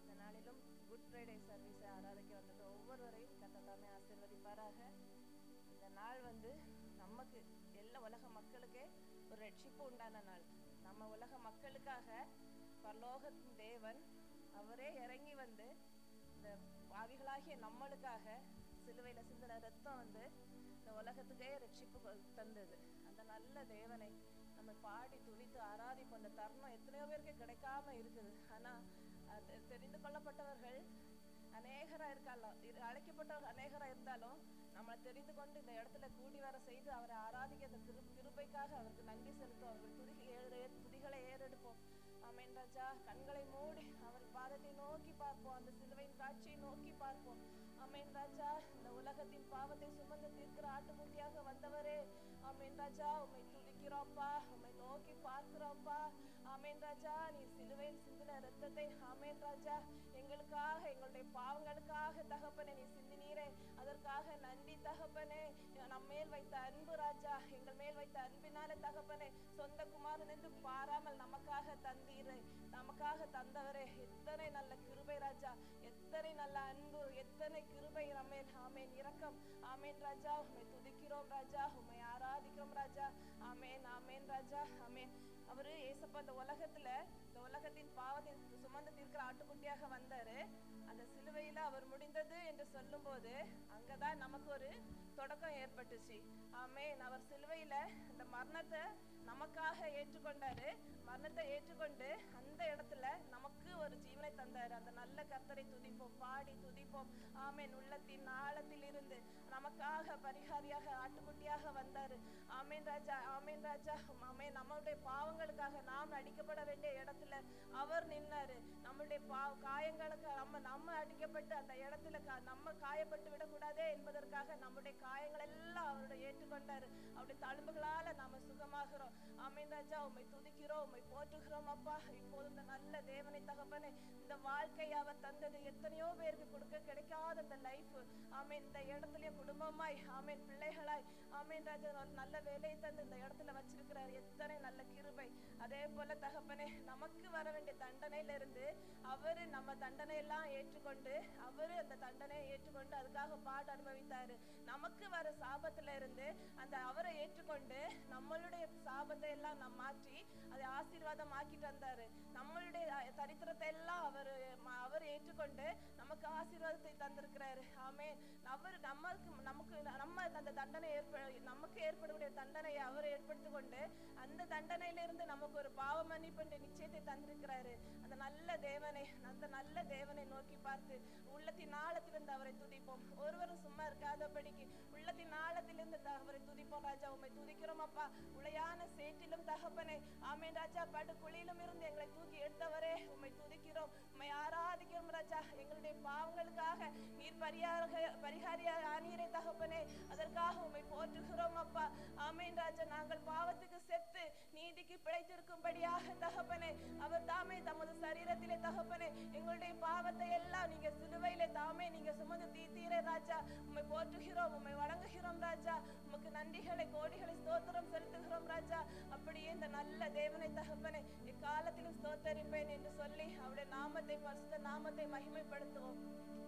இந்த நாளிலும் good Friday சர்வீஸை ஆராதிக்க வந்தது ஒவ்வொருவரையும் கத்தத்தாமே ஆசீர்வதிப்பாராக இந்த நாள் வந்து நமக்கு எல்லா உலக மக்களுக்கே ஒரு ரட்சிப்பு உண்டான நாள் நம்ம உலக மக்களுக்காக பரலோகத்தின் தேவன் அவரே இறங்கி வந்து இந்த பாவிகளாகிய நம்மளுக்காக சிலுவையில் சிந்தின ரத்தம் வந்து இந்த உலகத்துக்கே ரட்சிப்பு கொ- தந்தது அந்த நல்ல தேவனை நம்ம பாடி துதித்து ஆராதிப்போம் அந்த தருணம் எத்தனையோ பேருக்கு கிடைக்காம இருக்குது ஆனா அது தெரிந்து கொள்ளப்பட்டவர்கள் அநேகரா இருக்கலாம் இரு- அழைக்கப்பட்டவர்கள் அநேகரா இருந்தாலும் நம்மளை தெரிந்து கொண்டு இந்த இடத்துல கூடி வர செய்து அவரை ஆராதிக்க அந்த கிரு கிருபைக்காக அவருக்கு நன்றி செலுத்தும் அவர்கள் துதி ஏறு துதிகளை ஏறெடுப்போம் ஆமென் ராஜா கண்களை மூடி அவர் பாதத்தை நோக்கி பார்ப்போம் அந்த சிலுவையின் காட்சியை நோக்கி பார்ப்போம் ஆமென் ராஜா இந்த உலகத்தின் பாவத்தை சுமந்து தீர்க்கிற ஆட்டுக்குட்டியாக வந்தவரே ஆமென் ராஜா உம்மை துதிக்கிறோம்ப்பா உம்மை நோக்கி பார்க்கிறோம்ப்பா ஆமென் ராஜா நீ சிலுவையில் சிந்தின ரத்தத்தை ஆமென் ராஜா எங்களுக்காக எங்களுடைய பாவங்களுக்காக தகப்பனே நீ சிந்தினீரே அதற்காக நன்றி தகப்பனே நம்ம மேல் வைத்த அன்பு ராஜா எங்கள் மேல் வைத்த அன்பினால தகப்பனே சொந்த குமாரன் என்று பாராமல் நமக்காக தந்தீரே நமக்காக தந்தவரே எத்தனை நல்ல கிருபை ராஜா எத்தனை நல்ல அன்பு எத்தனை கிருபை நம்மேல் ஆமேன் இரக்கம் ஆமேன் ராஜா உம்மை துதிக்கிறோம் ராஜா உம்மை ஆராதிக்கிறோம் ராஜா ஆமேன் ஆமேன் ராஜா ஆமேன் அவரு ஏசப்பா இந்த உலகத்துல இந்த உலகத்தின் பாவத்தை சுமந்து தீர்க்கிற ஆட்டுக்குட்டியாக வந்தாரு அந்த சிலுவையில அவர் முடிந்தது என்று சொல்லும்போது அங்கதான் நமக்கு ஒரு தொடக்கம் ஏற்பட்டுச்சு ஆமேன் அவர் சிலுவையில இந்த மரணத்தை நமக்காக ஏற்றுக்கொண்டாரு மரணத்தை ஏற்றுக்கொண்டு அந்த இடத்துல நமக்கு ஒரு ஜீவனை தந்தாரு அந்த நல்ல கர்த்தரை துதிப்போம் பாடி துதிப்போம் ஆமேன் உள்ளத்தின் ஆழத்தில் இருந்து நமக்காக பரிகாரியாக ஆட்டுக்குட்டியாக வந்தாரு ஆமேன் ராஜா ஆமேன் ராஜா ஆமேன் நம்மளுடைய பாவங்களுக்காக நாம் அடிக்கப்பட வேண்டிய இடத்துல அவர் நின்னாரு நம்மளுடைய பா காயங்களுக்கு நம்ம நம்ம அடிக்கப்பட்டு அந்த இடத்துல கா- நம்ம காயப்பட்டு விடக்கூடாதே என்பதற்காக நம்முடைய காயங்கள் எல்லாம் அவருடைய ஏற்றுக்கொண்டாரு அவருடைய தழும்புகளால நாம சுகமாகிறோம் ஆமீன் ராஜா உம்மை துதிக்கிறோம் உம்மை போற்றுகிறோம் அப்பா இப்போது இந்த நல்ல தேவனை தகப்பனே இந்த வாழ்க்கையை அவர் தந்தது எத்தனையோ பேருக்கு கொடுக்க கிடைக்காத இந்த லைஃப் ஆமீன் இந்த இடத்துலயும் குடும்பமாய் ஆமீன் பிள்ளைகளாய் ஆமீன் ராஜா ஒரு நல்ல வேலையை தந்து இந்த இடத்துல வச்சிருக்கிறார் எத்தனை நல்ல கிருபை அதே போல தகப்பனே நமக்கு வர வேண்டிய தண்டனையில இருந்து அவரு நம்ம தண்டனை எல்லாம் ஏற்றுக்கொண்டு அவரு அந்த தண்டனையை ஏற்றுக்கொண்டு அதுக்காக பாடு அனுபவித்தாரு நமக்கு வர சாபத்துல இருந்து அந்த அவரை ஏற்றுக்கொண்டு நம்மளுடைய சாபத்தை எல்லாம் நம்ம மாற்றி அதை ஆசீர்வாதம் ஆக்கிட்டு வந்தாரு நம்மளுடைய அஹ், தரித்திரத்தை எல்லாம் அவர் அவர் ஏற்றுக்கொண்டு நமக்கு ஆசீர்வாதத்தை தந்திருக்கிறாரு ஆமே அவர் நமக்கு நமக்கு நம்ம அந்த தண்டனை ஏற்ப நமக்கு ஏற்படக்கூடிய தண்டனையை அவர் ஏற்படுத்தி கொண்டு அந்த தண்டனையிலிருந்து நமக்கு ஒரு பாவ மன்னிப்பு என்ற நிச்சயத்தை தந்திருக்கிறாரு அந்த நல்ல தேவனை அந்த நல்ல தேவனை நோக்கி பார்த்து உள்ளத்தின் ஆழத்திலிருந்து அவரை துதிப்போம் ஒருவரும் சும்மா இருக்காதபடிக்கு உள்ளத்தின் ஆழத்திலிருந்து த- அவரை துதிப்போம் ராஜா உம்மை துதிக்கிறோம் அப்பா உளையான சேற்றிலும் தகப்பனே ஆமேன் ராஜா படுகுழியிலும் இருந்து எங்களை தூக்கி எடுத்தவரே உம்மை துதிக்கிறோம் உம்மை ஆராதிக்கிறோம் ராஜா எங்களுடைய பாவங்களுக்காக நீர் பரிகார பரிகாரியாக ஆனீரே தகப்பனே அதற்காக உம்மை போற்றுகிறோம் அப்பா ஆமேன் ராஜா நாங்கள் பாவத்துக்கு செத்து நீதிக்கு பிழைத்திருக்கும்படியாக தகப்பனே அவர் தாமே தமது சரீரத்திலே தகப்பனே எங்களுடைய பாவத்தை எல்லாம் நீங்க சிலுவையிலே தாமே நீங்க சுமந்து தீத்தீரே ராஜா உம்மை போற்றுகிறோம் உம்மை வணங்குகிறோம் ராஜா உமக்கு நன்றிகளை கோடிகளை ஸ்தோத்திரம் செலுத்துகிறோம் ராஜா அப்படியே இந்த நல்ல தேவனை தகப்பனே எக்காலத்திலும் ஸ்தோத்தரிப்பேன் என்று சொல்லி அவருடைய நாமத்தை பரிசுத்த நாமத்தை மகிமைப்படுத்துவோம்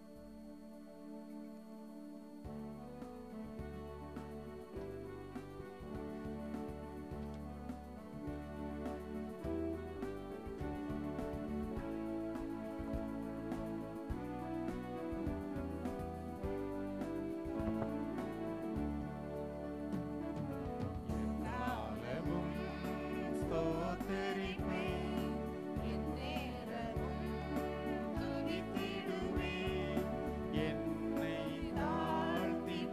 காலமும் ஸ்தோத்தரிப்பேன் எந்நேரமும் துதித்திடுவேன் என்னை தாழ்த்தி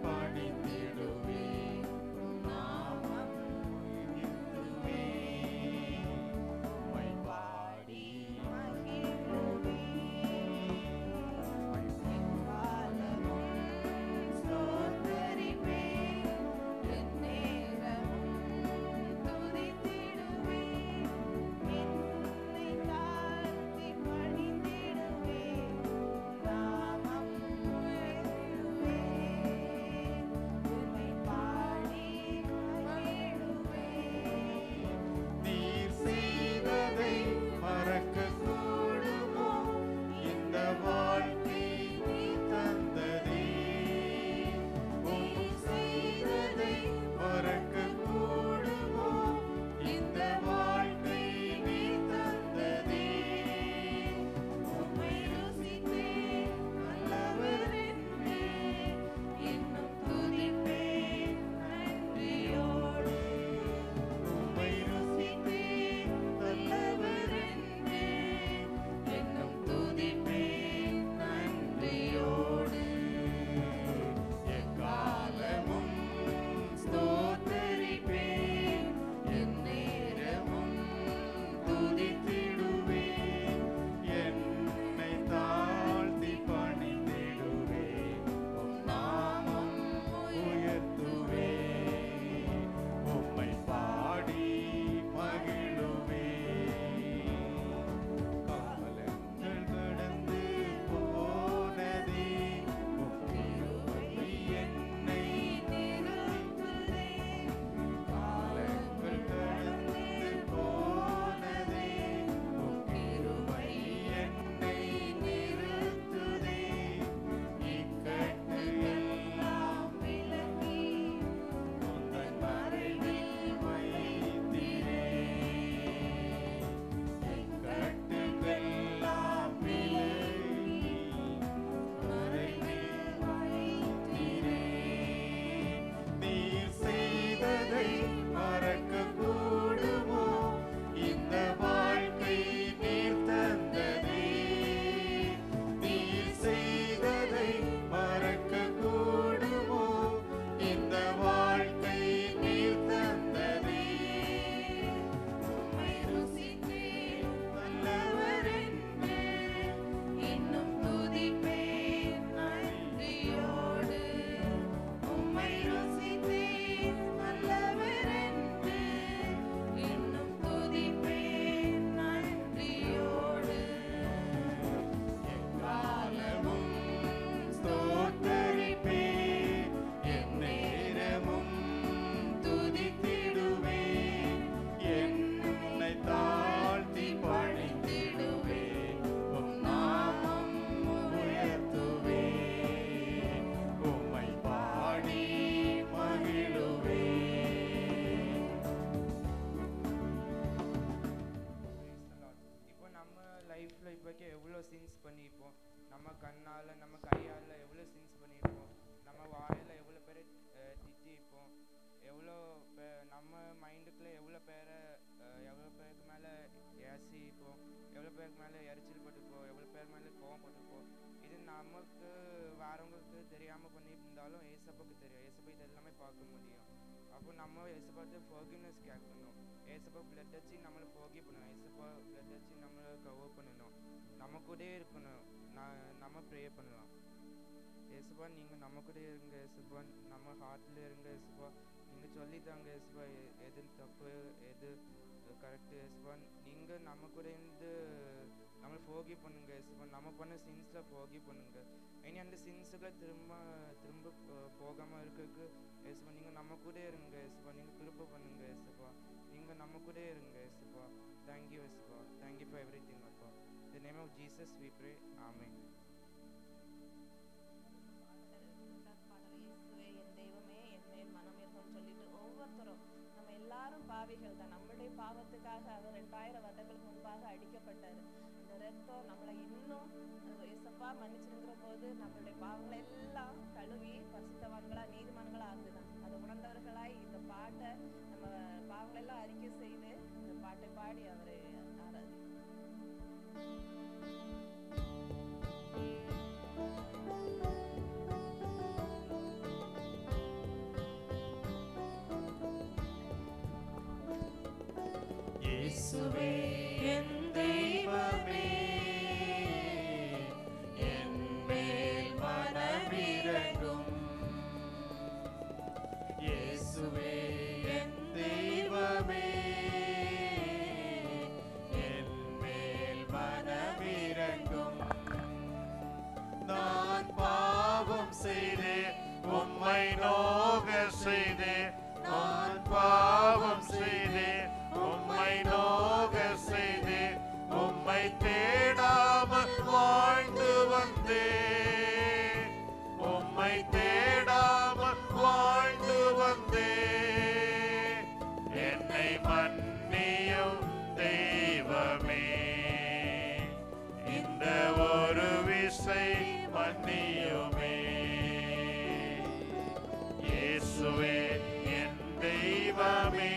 பேசிப்போம் எவ்வளோ பேருக்கு மேலே எரிச்சல் பட்டுப்போம் எவ்வளோ பேர் மேலே கோவம் பட்டுப்போம் இது நமக்கு வேறவங்களுக்கு தெரியாமல் பண்ணியிருந்தாலும் ஏசப்பாக்கு தெரியும் ஏசப்பா இது எல்லாமே பார்க்க முடியும் அப்போ நம்ம ஏசப்பாட்டு ஃபர்கிவ்னஸ் கேட்கணும் ஏசப்பா பிளட் வச்சு நம்மளை ஃபர்கிவ் பண்ணணும் ஏசப்பா பிளட் வச்சு நம்மளை கவர் பண்ணணும் நம்ம கூடயே இருக்கணும் நான் நம்ம ப்ரே பண்ணலாம் ஏசப்பா நீங்கள் நம்ம கூட இருங்க ஏசப்பா நம்ம ஹார்ட்டில் இருங்க ஏசப்பா நீங்கள் சொல்லித்தாங்க ஏசப்பா எ- எது தப்பு எது கரெக்டு ஏசப்பா நீங்கள் நம்ம கூட இருந்து நம்மளை ஃபோகி பண்ணுங்க ஏசப்பா நம்ம பண்ண சின்ஸில் ஃபோகி பண்ணுங்க இனி அந்த சின்ஸுகளை திரும்ப திரும்ப போகாமல் இருக்கிறதுக்கு ஏசப்பா நீங்கள் நம்ம கூட இருங்க ஏசப்பா நீங்கள் கிருப்ப பண்ணுங்க ஏசப்பா நீங்கள் நம்ம கூட இருங்க ஏசப்பா தேங்க்யூ ஏசப்பா தேங்க்யூ ஃபார் எவ்ரி திங் அப்பா the name of Jesus we pray amen ரெண்டாவது பாடல் இயேசுவே என் தெய்வமே என் மேல் மனம் இருக்கும் சொல்லிட்டு ஒவ்வொருத்தரும் நம்ம எல்லாரும் பாவிகள் தான் நம்முடைய பாவத்துக்காக அவர் ரெண்டாயிரம் வருடங்களுக்கு முன்பாக அடிக்கப்பட்டாரு அந்த ரத்தம் நம்மளை இன்னும் அஹ், ஏசப்பா மன்னிச்சிருக்கிற போது நம்மளுடைய பாவங்களை எல்லாம் கழுவி பரிசுத்தவான்களா நீதிமான்களா ஆகுதான் அதை உணர்ந்தவர்களாய் இந்த பாட்டை நம்ம பாவங்களை எல்லாம் அறிக்கை செய்து இந்த பாட்டை பாடி அவரை ஆராதி இயேசுவே என் தெய்வமே என் மேல் மனமிரங்கும் இயேசுவே என் தெய்வமே என் மேல் மனமிரங்கும் நான் பாவம் செய்தேன் உம்மை நோக செய்தேன் நான் பாவம் செய்தேன் உம்மை நோக செய்தேன் உம்மை தேடாமல் வாழ்ந்து வந்தேன் உம்மை தேடாமல் வாழ்ந்து வந்தேன் என்னை மன்னியும் தெய்வமே இந்த ஒரு விசை மன்னியுமே இயேசுவே என் தெய்வமே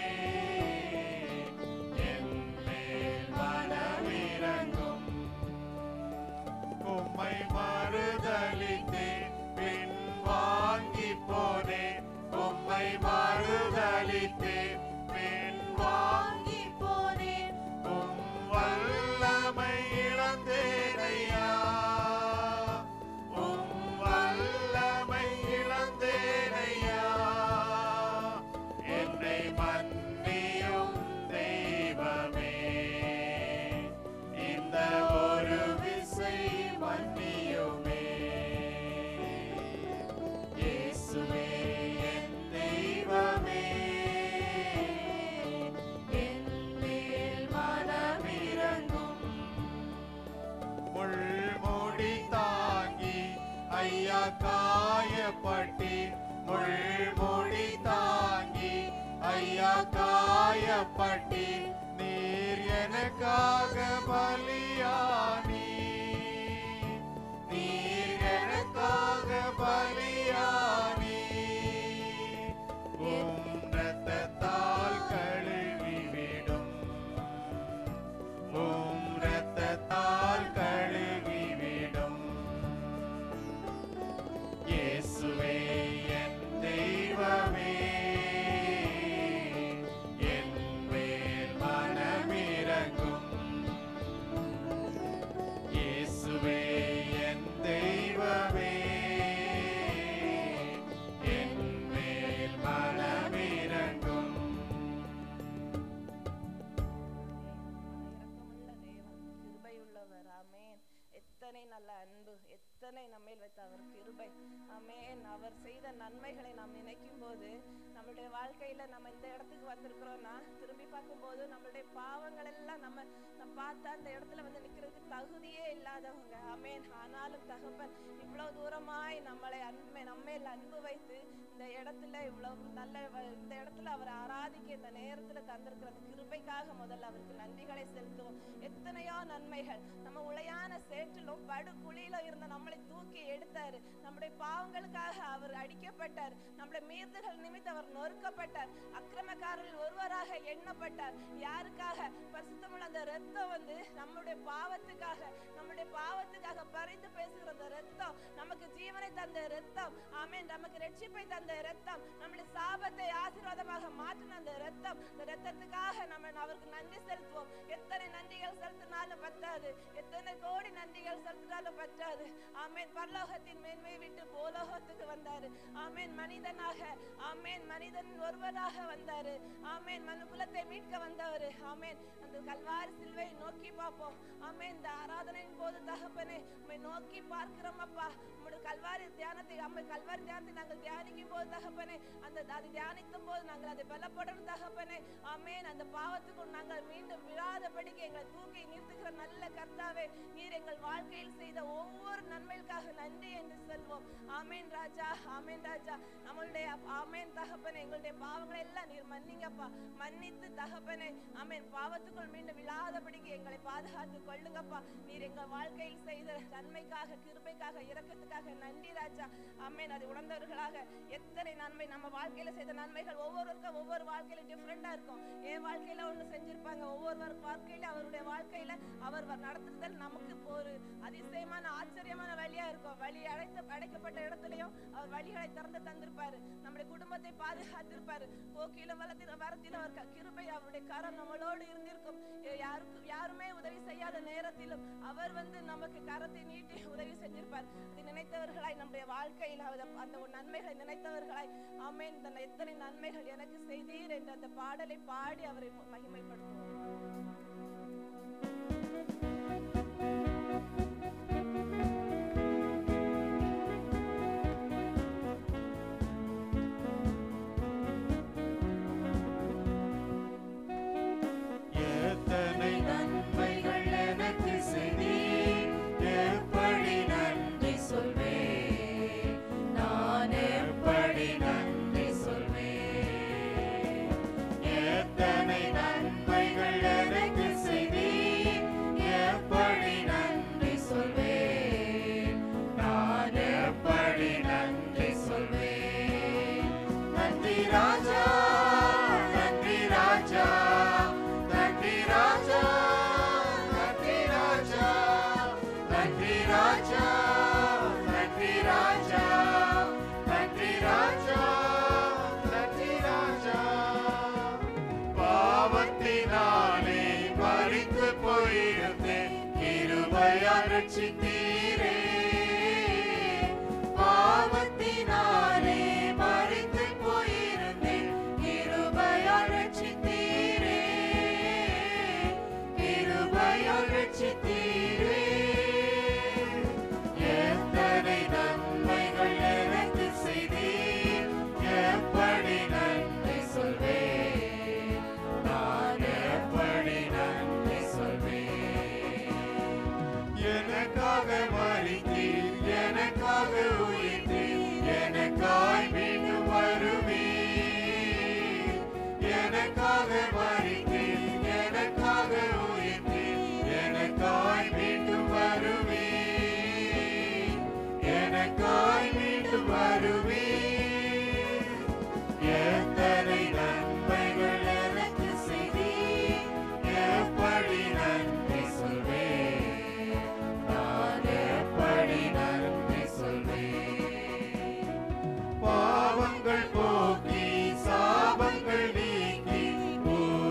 என் மேல் மனமிரங்கும் உம்மை மறுதலித்தேன் பின் வாங்கி போனேன் உம்மை மறுதலித்தேன் பின் வாங்கி போனேன் உம் வல்லமை இழந்தேனையா உம் வல்லமை இழந்தேனையா என்னை மன்னியும் தெய்வமே இந்த ஒரு விசை மன்னியுமே இயேசுவே என் தெய்வமே என் மேல் மனமிரங்கும் முள்முடி தாங்கி ஐயா காயப்பட்டி முள்முடி தாங்கி ஐயா காயப்பட்டி நீர் எனக்காக பலியானி நீர் எனக்காக பலியானி உம் ரத்தத்தால் கழுவி விடும் உம் ரத்தத்தால் கழுவி விடும் இயேசுவே என் தெய்வமே என் மேல் மனமிரங்கும் இயேசுவே என் தெய்வமே என் மேல் மனமிரங்கும் இரக்கமுள்ள தேவன் கிருபையுள்ளவர் ஆமென் எத்தனை நல்ல அன்பு எத்தனை நம்மேல் வைத்த அவர் கிருபை ஆமென் அவர் செய்த நன்மைகளை நாம் நினைக்கும் போது நம்மளுடைய வாழ்க்கையில நம்ம இந்த இடத்துக்கு வந்திருக்கிறோம்னா திரும்பி பார்க்கும்போது நம்மளுடைய பாவங்கள் எல்லாம் நம்ம நம்ம பார்த்தா அந்த இடத்துல வந்து நிக்கிறதுக்கு தகுதியே இல்லாதவங்க ஆமென் ஆனாலும் தகப்பன் இவ்வளவு தூரமாய் நம்மளை அன்பை நம்மேல் அன்பு வைத்து இந்த இடத்துல இவ்வளவு நல்ல வ- இந்த இடத்துல அவர் ஆராதிக்க இந்த நேரத்துல தந்திருக்கிற அந்த கிருபைக்காக முதல்ல அவருக்கு நன்றிகளை செலுத்துவோம் எத்தனையோ நன்மைகள் நம்ம உளையான சேற்றிலும் படுகுழியில இருந்த நம்மளை தூக்கி எடுத்தாரு நம்முடைய பாவங்களுக்காக அவர் அடிக்கப்பட்டார் நம்முடைய மீறுதல்கள் நிமித்தம் அவர் அவர் நொறுக்கப்பட்டார் அக்கிரமக்காரர்கள் ஒருவராக எண்ணப்பட்டார் யாருக்காக பரிசுத்தமுள்ள அந்த ரத்தம் வந்து நம்முடைய பாவத்துக்காக நம்முடைய பாவத்துக்காக பறிந்து பேசுகிற அந்த ரத்தம் நமக்கு ஜீவனை தந்த ரத்தம் ஆமென் நமக்கு ரட்சிப்பை தந்த ரத்தம் நம்முடைய சாபத்தை ஆசீர்வாதமாக மாற்றின அந்த ரத்தம் இந்த ரத்தத்துக்காக நம்ம அவருக்கு நன்றி செலுத்துவோம் எத்தனை நன்றிகள் செலுத்தினாலும் பத்தாது எத்தனை கோடி நன்றிகள் செலுத்தினாலும் பத்தாது ஆமென் பரலோகத்தின் மேன்மையை விட்டு பூலோகத்துக்கு வந்தாரு ஆமென் மனிதனாக ஆமென் மனிதன் ஒருவராக வந்தாரு ஆமென் மனுக்குலத்தை மீட்க வந்தவர் ஆமென் அந்த கல்வாரி சிலுவை நோக்கி பார்ப்போம் ஆமென் இந்த ஆராதனையின் போது தகப்பனே உம்மை நோக்கி பார்க்கிறோம் அப்பா உம்முடைய கல்வாரி தியானத்தை அம்மை கல்வாரி தியானத்தை நாங்கள் தியானிக்கும் போது தகப்பனே அந்த அதை தியானிக்கும் போது நாங்கள் அதை பலப்படணும் தகப்பனே ஆமென் அந்த பாவத்துக்குள் நாங்கள் மீண்டும் விழாதபடிக்கு எங்களை தூக்கி நிறுத்துகிற நல்ல கர்த்தாவே நீர் எங்கள் வாழ்க்கையில் செய்த ஒவ்வொரு நன்மைகளுக்காக நன்றி என்று சொல்வோம் ஆமென் ராஜா ஆமென் ராஜா நம்மளுடைய ஆமென் தகப்பனே எங்களுடைய பாவங்களை எல்லாம் நீர் மன்னிங்கப்பா மன்னித்து தகப்பனே ஆமென் பாவத்துக்குள் மீண்டும் விழாதபடிக்கு எங்களை பாதுகாத்து கொள்ளுங்கப்பா நீர் எங்கள் வாழ்க்கையில் செய்த நன்மைக்காக கிருபைக்காக இரக்கத்துக்காக நன்றி ராஜா ஆமென் அதை உணர்ந்தவர்களாக எத்தனை நன்மை நம்ம வாழ்க்கையில செய்த நன்மைகள் ஒவ்வொருவருக்கும் ஒவ்வொரு வாழ்க்கையில டிஃப்ரெண்டா இருக்கும் என் வாழ்க்கையில ஒண்ணு செஞ்சிருப்பாங்க ஒவ்வொருவர் வாழ்க்கையில அவருடைய வாழ்க்கையில அவர் வ- நடத்துதல் நமக்கு ஒரு அதிசயமான ஆச்சரியமான வழியா இருக்கும் வழி அடைத்த அடைக்கப்பட்ட இடத்துலயும் அவர் வழிகளை திறந்து தந்திருப்பாரு நம்முடைய குடும்பத்தை பாதுகாத்திருப்பாரு போக்கிலும் வளத்திலும் வரத்திலும் அவர் க- கிருபை அவருடைய கரம் நம்மளோடு இருந்திருக்கும் எ- யாருக்கு யாருமே உதவி செய்யாத நேரத்திலும் அவர் வந்து நமக்கு கரத்தை நீட்டி உதவி செஞ்சிருப்பார் அதை நினைத்தவர்களாய் நம்முடைய வாழ்க்கையில் அவர் அந்த ஒரு நன்மைகளை நினைத்தவர்களாய் ஆமென் இந்த எத்தனை நன்மைகள் எனக்கு செய்தீர் என்ற அந்த பாடலை பாடி அவரை மகிமைப்படுத்துவோம் எத்தனை நன்மைகள் எனக்கு செய்தீர் எப்படி நன்றி சொல்வேன் நான் எப்படி நன்றி சொல்வேன் எத்தனை நன்மைகள் எனக்கு செய்தீர் எப்படி நன்றி சொல்வேன் நான் எப்படி நன்றி சொல்வேன் நன்றி ராஜா நன்றி ராஜா நன்றி ராஜா நன்றி ராஜா நன்றி ராஜா நன்றி ராஜா நன்றி ராஜா நன்றி ராஜா பாவத்தினாலே மறித்து போயிருந்தேன் கிருபையால் ரட்சித்தீரே பாவத்தினாலே மறித்து போயிருந்தேன் கிருபையால் ரட்சித்தீரே கிருபையால் ரட்சித்தீரே எத்தனை நன்மைகள் எனக்கு செய்தீர் எப்படி நன்றி சொல்வேன் நான் எப்படி நன்றி சொல்வேன் எனக்காக மறித்தீர் எனக்காக உயிர்த்தீர் எனக்காய் மீண்டும் வருவீர் எனக்காக மறித்தீர் எனக்காக உயிர்த்தீர் எனக்காய் மீண்டும் வருவீர் எனக்காய் மீண்டும் வருவீர் எத்தனை நன்மைகள் எனக்கு செய்தீர் எப்படி நன்றி சொல்வேன் நான் எப்படி நன்றி சொல்வேன் பாவங்கள் போக்கி சாபங்கள் நீக்கி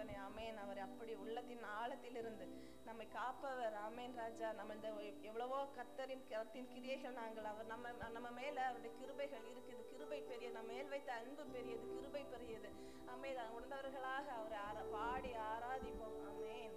தகப்பனே ஆமேன் அவர் அப்படி உள்ளத்தின் ஆழத்திலிருந்து நம்மை காப்பவர் ஆமேன் ராஜா நம்ம இந்த எவ்வளவோ கத்தரின் கத்தின் கிரியைகள் நாங்கள் அவர் நம்ம நம்ம மேல அவருடைய கிருபைகள் இருக்குது கிருபை பெரியது நம்ம மேல் வைத்த அன்பு பெரியது கிருபை பெரியது ஆமே உணர்ந்தவர்களாக அவரை ஆரா- பாடி ஆராதிப்போம் ஆமேன்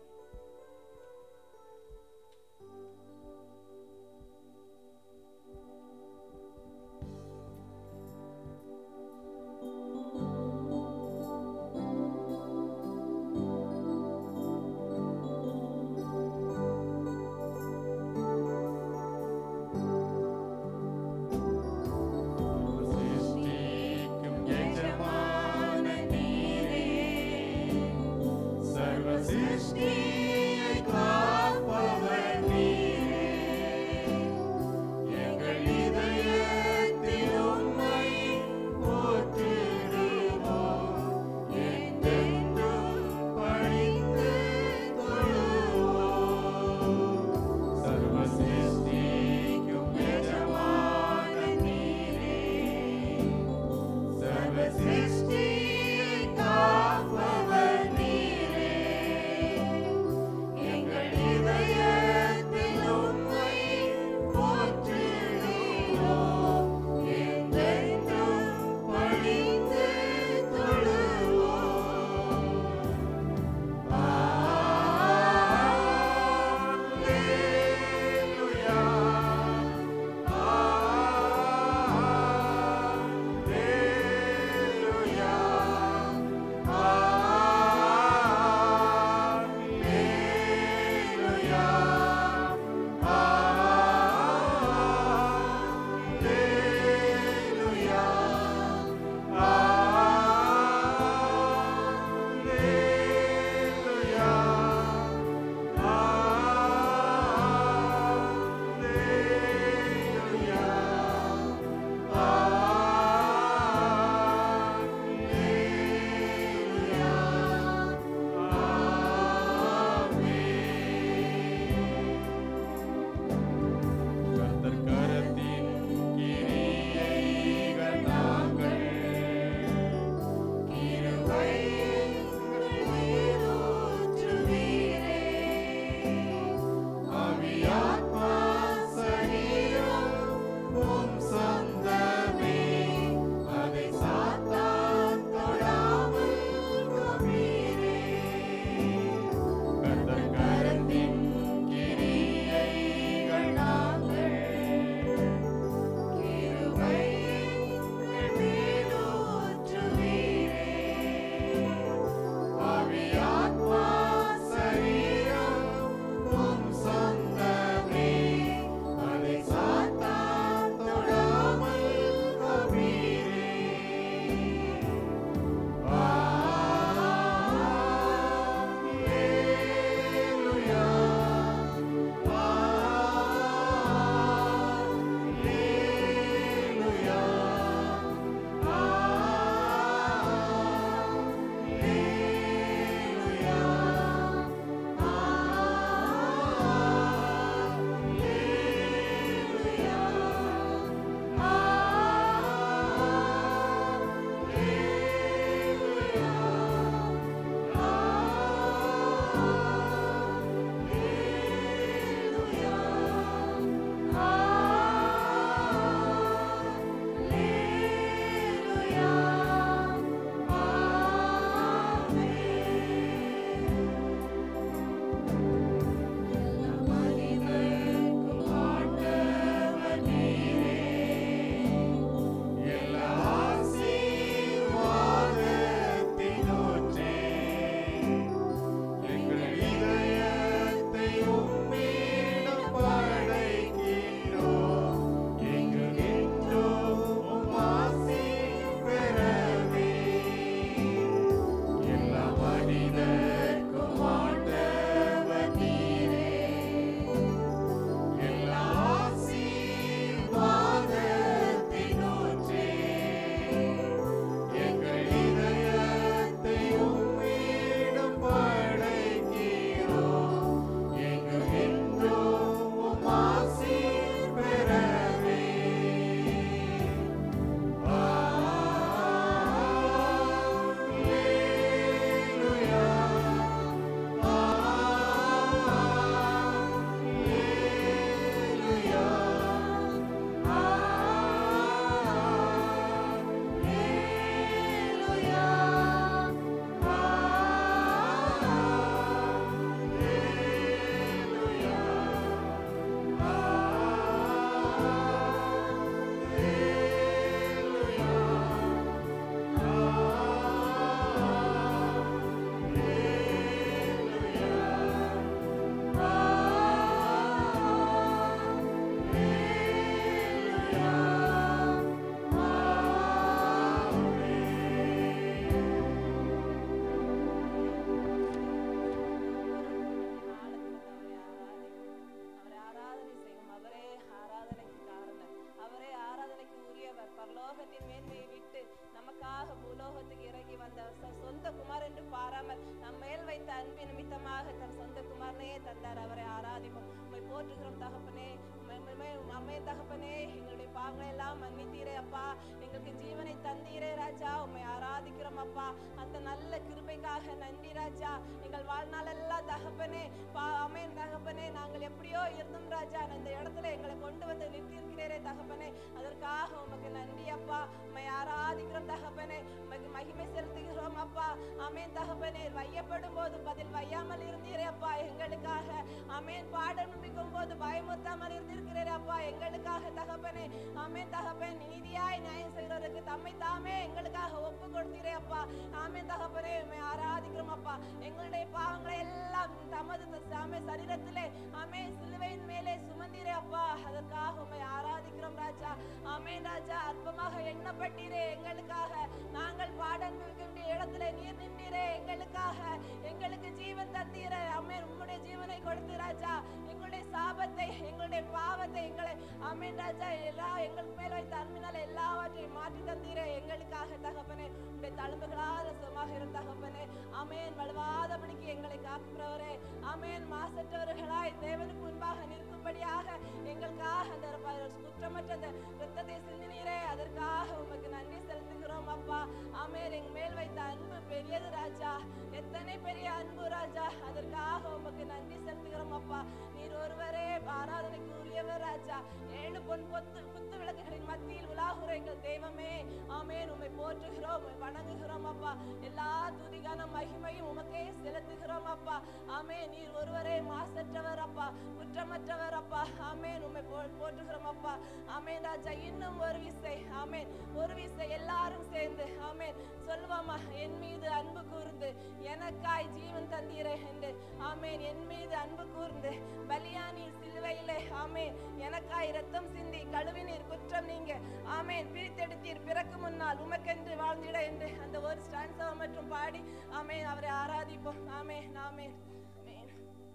சிருஷ்டிக்கும் எஜமான நீரே சர்வ சிருஷ்டியை காப்பவர் நீரே மேன்மையை விட்டு நமக்காக பூலோகத்துக்கு இறங்கி வந்த சொ- சொந்த குமார் என்று பாராமல் நம் மேல் வைத்த அன்பின் நிமித்தமாக தன் சொந்த குமாரனையே தந்தார் அவரை ஆராதிப்போம் உம்மை போற்றுகிறோம் தகப்பனே உம்மை- உம்மை- உம்மை- அம்மே தகப்பனே எங்களுடைய பாவங்களை எல்லாம் மன்னித்தீரே அப்பா எங்களுக்கு ஜீவனை தந்தீரே ராஜா உம்மை ஆராதிக்கிறோம் அப்பா அந்த நல்ல கிருபைக்காக நன்றி ராஜா எங்கள் வாழ்நாள் எல்லாம் தகப்பனே பா அமேன் தகப்பனே நாங்கள் எப்படியோ இருந்தோம் ராஜா இந்த இடத்துல எங்களை கொண்டு வந்து நிறுத்தியிருக்கிறீரே தகப்பனே அதற்காக உமக்கு நன்றி அப்பா உம்மை ஆராதிக்கிறோம் தகப்பனே உமக்கு மகிமை செலுத்துகிறோம் அப்பா அமேன் தகப்பனே வையப்படும் போது பதில் வையாமல் இருந்தீரே அப்பா எங்களுக்காக அமேன் பாடம் போது பயமுறுத்தாமல் இருந்திருக்கிறீரே அப்பா எங்களுக்காக தகப்பனே அமேன் தகப்பன் நீதியாய் நியாயம் செய்கிறவருக்கு தம்மை தாமே எங்களுக்காக ஒப்பு கொடுத்தீரே அப்பா ஆமென் தகப்பனே உம்மை ஆராதிக்கிறோம் அப்பா எங்களுடைய பாவங்களை எல்லாம் தமது சாமே சரீரத்திலே ஆமே சிலுவையின் மேலே சுமந்தீரே அப்பா அதற்காக உம்மை ஆராதிக்கிறோம் ராஜா ஆமென் ராஜா அற்பமாக எண்ணப்பட்டீரே எங்களுக்காக நாங்கள் பாடம் வேண்டிய இடத்துல நீர் நின்றீரே எங்களுக்காக எங்களுக்கு ஜீவன் தந்தீரே ஆமென் உம்முடைய ஜீவனை கொடுத்து ராஜா எங்களுடைய சாபத்தை எங்களுடைய பாவத்தை எங்களை ஆமென் ராஜா எல்லா எங்களுக்கு மேல் வைத்த அன்பினால எல்லாவற்றையும் மாற்றி தந்தீரே எங்களுக்காக தகப்பனே உடைய தழும்புகளால் சுகமாக இருந்த தகப்பனே ஆமென் வலுவாதபடிக்கு எங்களை காக்கிறவரே ஆமென் மாசற்றவர்களாய் தேவனுக்கு முன்பாக நிற்கும்படியாக எங்களுக்காக அந்த ப- குற்றமற்ற அந்த ரத்தத்தை சிந்தினீரே அதற்காக உமக்கு நன்றி செலுத்துகிறோம் அப்பா ஆமென் எங்க மேல் வைத்த அன்பு பெரியது ராஜா எத்தனை பெரிய அன்பு ராஜா அதற்காக உமக்கு நன்றி செலுத்துகிறோம் அப்பா நீர் ஒருவரே ஆராதனைக்கு உரியவர் ராஜா ஏழு பொன் கொத்து குத்து விளக்குகளின் மத்தியில் உலாகுற எங்கள் தெய்வமே ஆமென் உம்மை போற்றுகிறோம் உம்மை வணங்குகிறோம் அப்பா எல்லா துதிகான மகிமையும் உமக்கே செலுத்துகிறோம் அப்பா ஆமென் நீர் ஒருவரே மாசற்றவர் அப்பா குற்றமற்றவர் அப்பா ஆமென் உம்மை போ- போற்றுகிறோம் அப்பா ஆமென் ராஜா இன்னும் ஒரு விசை ஆமென் ஒரு விசை எல்லாரும் சேர்ந்து ஆமென் சொல்லுவாமா என் மீது அன்பு கூர்ந்து எனக்காய் ஜீவன் தந்தீரே என்று ஆமென் என் மீது அன்பு கூர்ந்து பலியானீர் சிலுவையிலே ஆமென் எனக்காய் ரத்தம் சிந்தி கழுவினீர் குற்றம் நீங்க ஆமென் பிரித்தெடுத்தீர் பிறக்கு முன்னால் உமக்கென்று வாழ்ந்திட என்று அந்த ஒரு ஸ்டான்ஸாவை மற்றும் பாடி ஆமென் அவரை ஆராதிப்போம் ஆமென் ஆமென் ஆமென்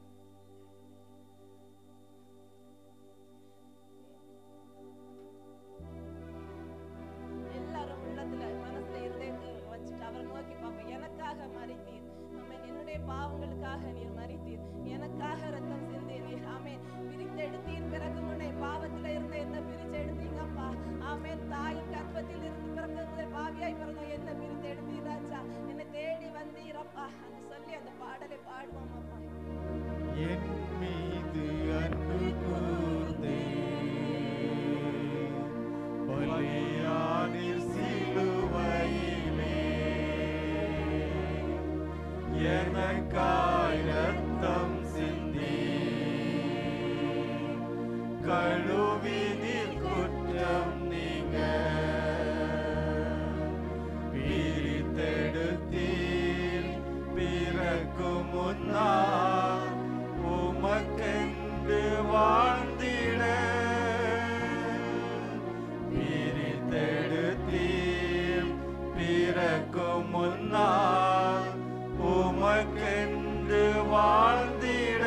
எல்லாரும் உள்ளத்துல மனசுல இருதயத்தை வச்சுட்டு அவரை நோக்கி பார்ப்போம் எனக்காக மறித்தீர் ஆமென் என்னுடைய பாவங்களுக்காக நீர் மறித்தீர் எனக்காக ரத்தம் சிந்தி நீர் ஆமென் பிரித்தெடுத்தீர் பிறகு முன்னே பாவத்துல இருந்த என்ன பிரிச்சு எடுத்தீங்கப்பா ஆமென் தாயின் கர்ப்பத்தில் இருந்து பிறகு முதல் பாவியாய் பிறந்தோம் என்ன பிரித்து எடுத்தீர் ராஜா என்னை தேடி வந்தீரப்பா அந்த சொல்லி அந்த பாடலை பாடுவோம் அப்பா என் மீது அன்பு கூர்ந்தே பலியானில் சிலுவையிலே எனக்காய் ரத்தம் சிந்தி கழுவினில் குற்றம் நீங்க பிரித்தெடுத்தீர் பிறக்கும் முன்னால் உமக்கென்று வாழ்ந்திட பிரித்தெடுத்தீர் பிறக்கும் முன்னால் உமக்கென்று வாழ்ந்திட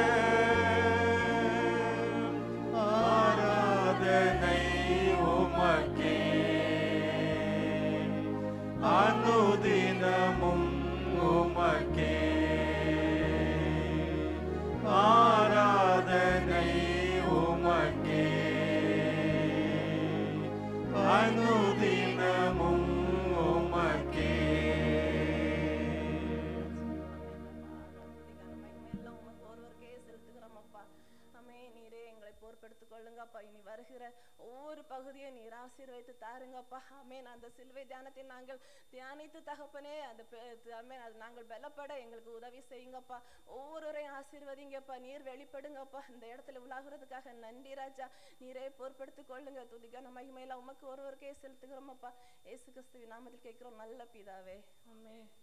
ஆராதனை உமக்கே அனுதினமும் உமக்கே ஆராதனை உமக்கே அனுதினமும் உமக்கே எல்லாம் உமக்கு ஒருவருக்கே செலுத்துகிறோம் அப்பா அமே நீரே எங்களை பொறுப்பெடுத்துக் கொள்ளுங்கப்பா இனி வருகிற ஒவ்வொரு பகுதியும் நீர் ஆசீர்வைத்து தாருங்கப்பா ஆமென் அந்த சிலுவை தியானத்தை நாங்கள் தியானித்து தகப்பனே அந்த பெ- ஆமென் அது நாங்கள் பலப்பட எங்களுக்கு உதவி செய்யுங்கப்பா ஒவ்வொருவரையும் ஆசீர்வதிங்கப்பா நீர் வெளிப்படுங்கப்பா இந்த இடத்துல உலாகிறதுக்காக நன்றி ராஜா நீரே பொறுப்பெடுத்துக் கொள்ளுங்க துதிக்கான மகிமையில உமக்கு ஒருவருக்கே செலுத்துகிறோம் அப்பா இயேசு கிறிஸ்துவின் நாமத்தில் கேட்கிறோம் நல்ல பிதாவே ஆமென்